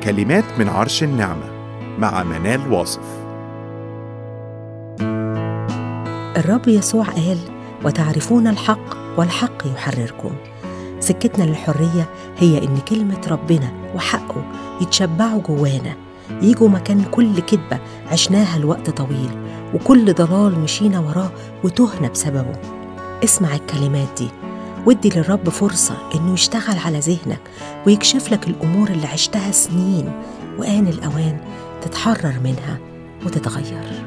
كلمات من عرش النعمة مع منال واصف الرب يسوع قال وتعرفون الحق والحق يحرركم سكتنا للحرية هي إن كلمة ربنا وحقه يتشبعوا جوانا يجوا مكان كل كذبة عشناها لوقت طويل وكل ضلال مشينا وراه وتهنا بسببه اسمع الكلمات دي وادي للرب فرصة إنه يشتغل على ذهنك ويكشف لك الأمور اللي عشتها سنين وآن الأوان تتحرر منها وتتغير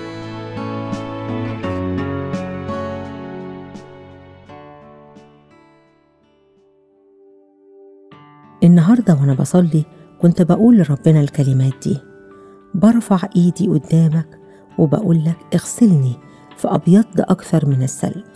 النهاردة وأنا بصلي كنت بقول لربنا الكلمات دي برفع إيدي قدامك وبقول لك اغسلني فأبيض أكثر من الثلج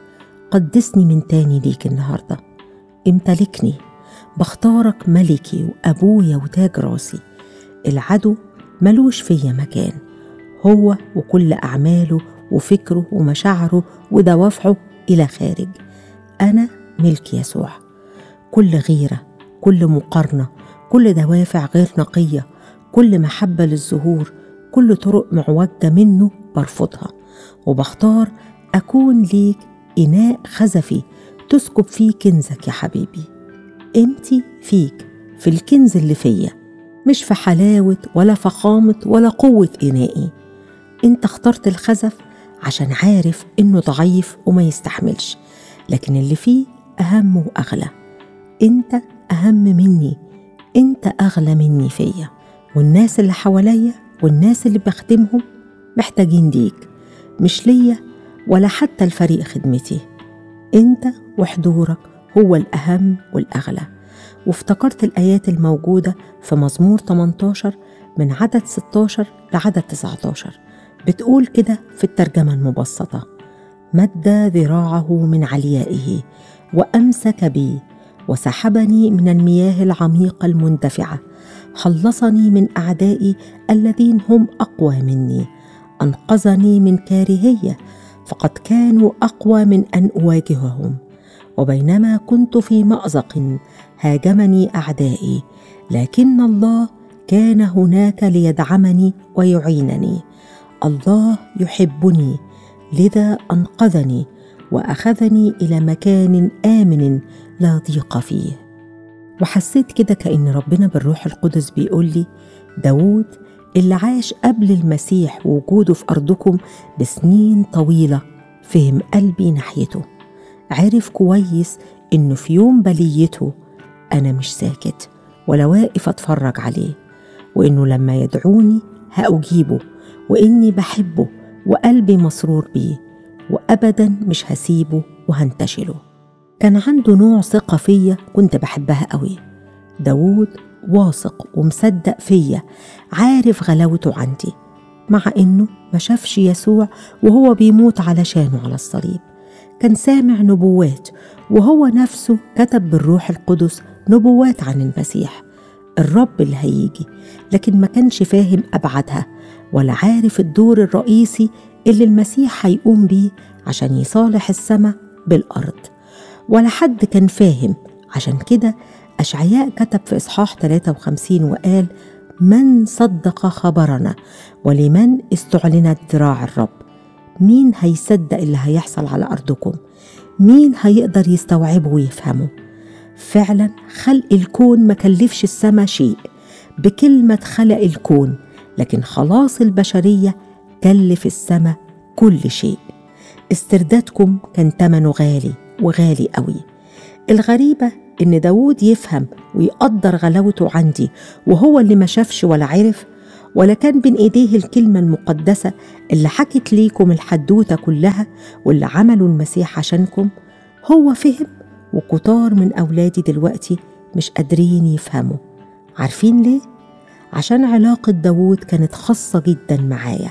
قدسني من تاني ليك النهاردة امتلكني بختارك ملكي وأبويا وتاج راسي العدو ملوش فيا مكان هو وكل أعماله وفكره ومشاعره ودوافعه إلى خارج أنا ملك يسوع كل غيرة كل مقارنة كل دوافع غير نقية كل محبة للظهور كل طرق معوجة منه برفضها وبختار أكون ليك إناء خزفي تسكب فيه كنزك يا حبيبي انتي فيك في الكنز اللي فيا مش في حلاوة ولا فخامة ولا قوة إنائي انت اخترت الخزف عشان عارف انه ضعيف وما يستحملش لكن اللي فيه أهم وأغلى انت أهم مني انت أغلى مني فيا والناس اللي حواليا والناس اللي بخدمهم محتاجين ليك مش ليا ولا حتى الفريق خدمتي انت وحضورك هو الأهم والأغلى وافتكرت الآيات الموجودة في مزمور 18 من عدد 16 لعدد 19 بتقول كده في الترجمة المبسطة مد ذراعه من عليائه وأمسك بي وسحبني من المياه العميقة المندفعة خلصني من أعدائي الذين هم أقوى مني أنقذني من كارهية فقد كانوا أقوى من أن أواجههم وبينما كنت في مأزق هاجمني أعدائي لكن الله كان هناك ليدعمني ويعينني الله يحبني لذا أنقذني وأخذني إلى مكان آمن لا ضيق فيه وحسيت كده كأن ربنا بالروح القدس بيقول لي داود اللي عاش قبل المسيح ووجوده في أرضكم بسنين طويلة فهم قلبي ناحيته عرف كويس إنه في يوم بليته أنا مش ساكت ولا واقف أتفرج عليه وإنه لما يدعوني هأجيبه وإني بحبه وقلبي مسرور بيه وأبدا مش هسيبه وهنتشله كان عنده نوع ثقة فيا كنت بحبها قوي داود واثق ومصدق فيا عارف غلاوته عندي مع إنه ما شافش يسوع وهو بيموت علشانه على الصليب كان سامع نبوات وهو نفسه كتب بالروح القدس نبوات عن المسيح الرب اللي هيجي لكن ما كانش فاهم أبعادها ولا عارف الدور الرئيسي اللي المسيح هيقوم بيه عشان يصالح السماء بالأرض ولا حد كان فاهم عشان كده أشعياء كتب في إصحاح 53 وقال من صدق خبرنا ولمن استعلنت ذراع الرب مين هيصدق اللي هيحصل على أرضكم مين هيقدر يستوعبه ويفهمه فعلا خلق الكون ما كلفش السما شيء بكلمة خلق الكون لكن خلاص البشرية كلف السما كل شيء استردادكم كان تمنه غالي وغالي قوي الغريبة إن داود يفهم ويقدر غلاوته عندي وهو اللي ما شافش ولا عرف ولا كان بين إيديه الكلمة المقدسة اللي حكت ليكم الحدوتة كلها واللي عملوا المسيح عشانكم هو فهم وكتار من أولادي دلوقتي مش قادرين يفهموا عارفين ليه؟ عشان علاقة داود كانت خاصة جدا معايا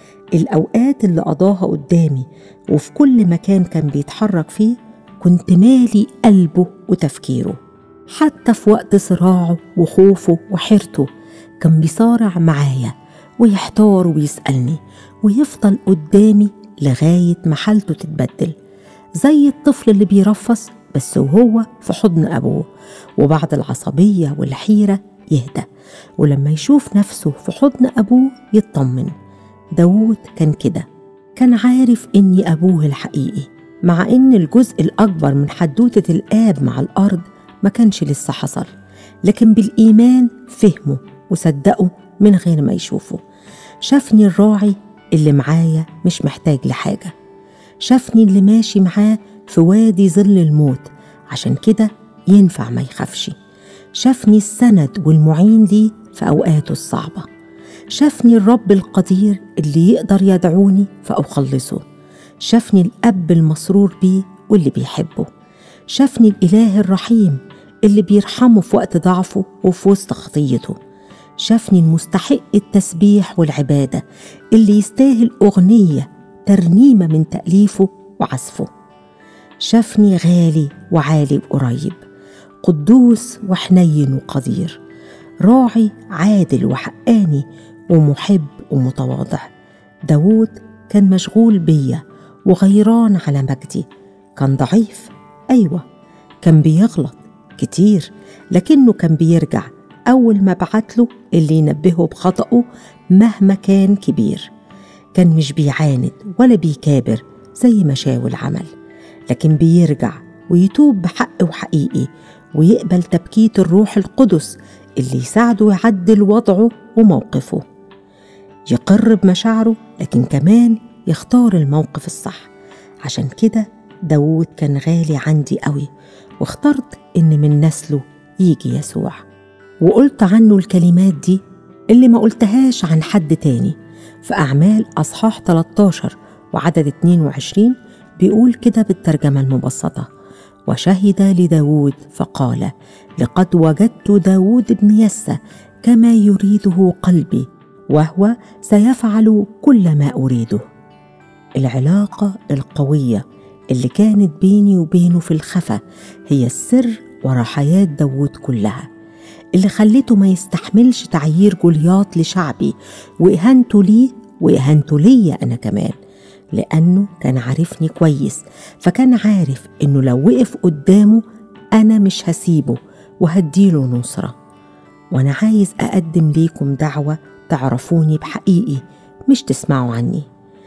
الأوقات اللي قضاها قدامي وفي كل مكان كان بيتحرك فيه كنت مالي قلبه وتفكيره حتى في وقت صراعه وخوفه وحيرته كان بيصارع معايا ويحتار ويسألني ويفضل قدامي لغاية ما حالته تتبدل زي الطفل اللي بيرفص بس وهو في حضن أبوه وبعد العصبية والحيرة يهدى ولما يشوف نفسه في حضن أبوه يطمن داود كان كده كان عارف إني أبوه الحقيقي مع إن الجزء الأكبر من حدوتة الآب مع الأرض ما كانش لسه حصل لكن بالإيمان فهمه وصدقه من غير ما يشوفه شافني الراعي اللي معايا مش محتاج لحاجة شافني اللي ماشي معاه في وادي ظل الموت عشان كده ينفع ما يخافش شافني السند والمعين ليه في أوقاته الصعبة شافني الرب القدير اللي يقدر يدعوني فأخلصه شافني الأب المسرور بيه واللي بيحبه شافني الإله الرحيم اللي بيرحمه في وقت ضعفه وفي وسط خطيته شافني المستحق التسبيح والعبادة اللي يستاهل أغنية ترنيمة من تأليفه وعزفه شافني غالي وعالي وقريب قدوس وحنين وقدير راعي عادل وحقاني ومحب ومتواضع داود كان مشغول بيا وغيران على مجدي كان ضعيف أيوة كان بيغلط كتير لكنه كان بيرجع أول ما بعتله اللي ينبهه بخطأه مهما كان كبير كان مش بيعاند ولا بيكابر زي ما شاول عمل لكن بيرجع ويتوب بحق وحقيقي ويقبل تبكيت الروح القدس اللي يساعده يعدل وضعه وموقفه يقر بمشاعره لكن كمان يختار الموقف الصح عشان كده داود كان غالي عندي قوي واخترت إن من نسله يجي يسوع وقلت عنه الكلمات دي اللي ما قلتهاش عن حد تاني في أعمال أصحاح 13 وعدد 22 بيقول كده بالترجمة المبسطة وشهد لداود فقال لقد وجدت داود بن يسى كما يريده قلبي وهو سيفعل كل ما أريده العلاقة القوية اللي كانت بيني وبينه في الخفا هي السر ورا حياة داود كلها اللي خلته ما يستحملش تعيير جولياط لشعبي وإهانته ليه وإهانته ليا أنا كمان لأنه كان عارفني كويس فكان عارف إنه لو وقف قدامه أنا مش هسيبه وهديله نصرة وأنا عايز أقدم ليكم دعوة تعرفوني بحقيقي مش تسمعوا عني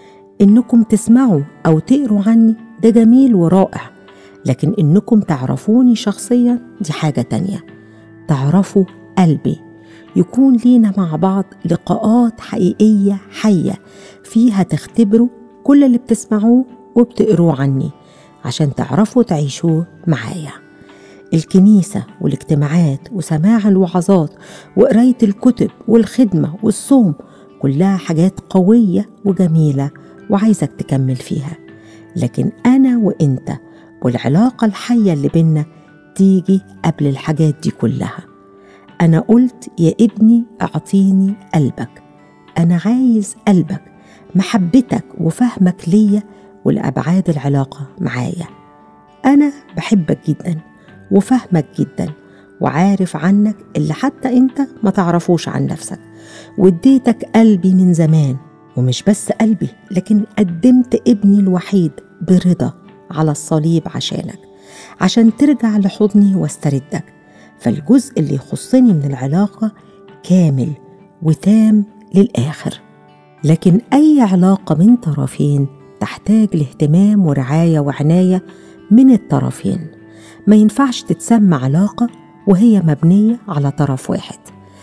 إنكم تسمعوا أو تقروا عني ده جميل ورائع لكن إنكم تعرفوني شخصيا دي حاجة تانية تعرفوا قلبي يكون لينا مع بعض لقاءات حقيقية حية فيها تختبروا كل اللي بتسمعوه وبتقروه عني عشان تعرفوا تعيشوه معايا الكنيسة والاجتماعات وسماع الوعظات وقراية الكتب والخدمة والصوم كلها حاجات قوية وجميلة وعايزك تكمل فيها لكن أنا وإنت والعلاقة الحية اللي بينا تيجي قبل الحاجات دي كلها أنا قلت يا ابني أعطيني قلبك أنا عايز قلبك محبتك وفهمك ليا ولأبعاد العلاقة معايا أنا بحبك جدا وفهمك جدا وعارف عنك اللي حتى أنت ما تعرفوش عن نفسك واديتك قلبي من زمان ومش بس قلبي لكن قدمت ابني الوحيد برضا على الصليب عشانك عشان ترجع لحضني واستردك فالجزء اللي يخصني من العلاقة كامل وتام للآخر لكن أي علاقة من طرفين تحتاج لاهتمام ورعاية وعناية من الطرفين ما ينفعش تتسمى علاقة وهي مبنية على طرف واحد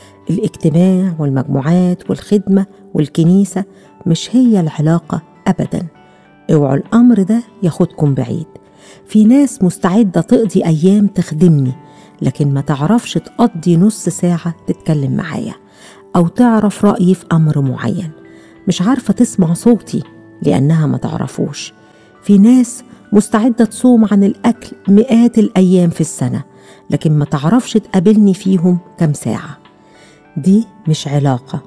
الاجتماع والمجموعات والخدمة والكنيسة مش هي العلاقة أبدا اوعوا الأمر ده ياخدكم بعيد في ناس مستعدة تقضي أيام تخدمني لكن ما تعرفش تقضي نص ساعة تتكلم معايا أو تعرف رأيي في أمر معين مش عارفة تسمع صوتي لأنها ما تعرفوش في ناس مستعدة تصوم عن الأكل مئات الأيام في السنة لكن ما تعرفش تقابلني فيهم كم ساعة دي مش علاقة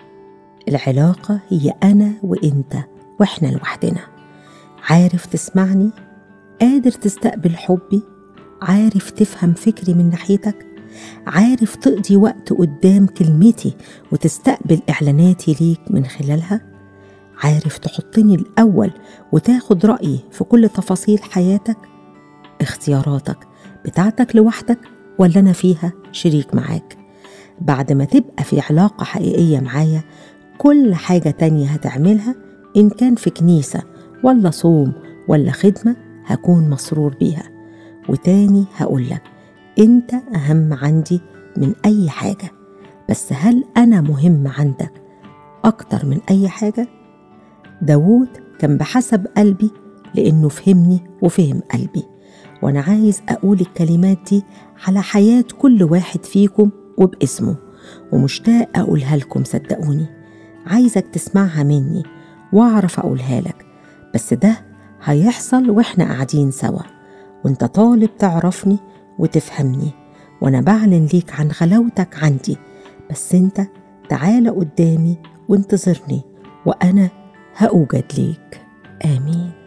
العلاقة هي أنا وإنت وإحنا لوحدنا عارف تسمعني قادر تستقبل حبي عارف تفهم فكري من ناحيتك عارف تقضي وقت قدام كلمتي وتستقبل إعلاناتي ليك من خلالها عارف تحطني الأول وتاخد رأيي في كل تفاصيل حياتك اختياراتك بتاعتك لوحدك ولا أنا فيها شريك معاك بعد ما تبقى في علاقة حقيقية معايا كل حاجة تانية هتعملها إن كان في كنيسة ولا صوم ولا خدمة هكون مسرور بيها وتاني هقولك أنت أهم عندي من أي حاجة بس هل أنا مهم عندك أكتر من أي حاجة؟ داوود كان بحسب قلبي لأنه فهمني وفهم قلبي وأنا عايز أقول الكلمات دي على حياة كل واحد فيكم وباسمه ومشتاق أقولها لكم صدقوني عايزك تسمعها مني وأعرف أقولها لك بس ده هيحصل وإحنا قاعدين سوا وإنت طالب تعرفني وتفهمني وأنا بعلن ليك عن غلاوتك عندي بس إنت تعال قدامي وانتظرني وأنا هأوجد ليك آمين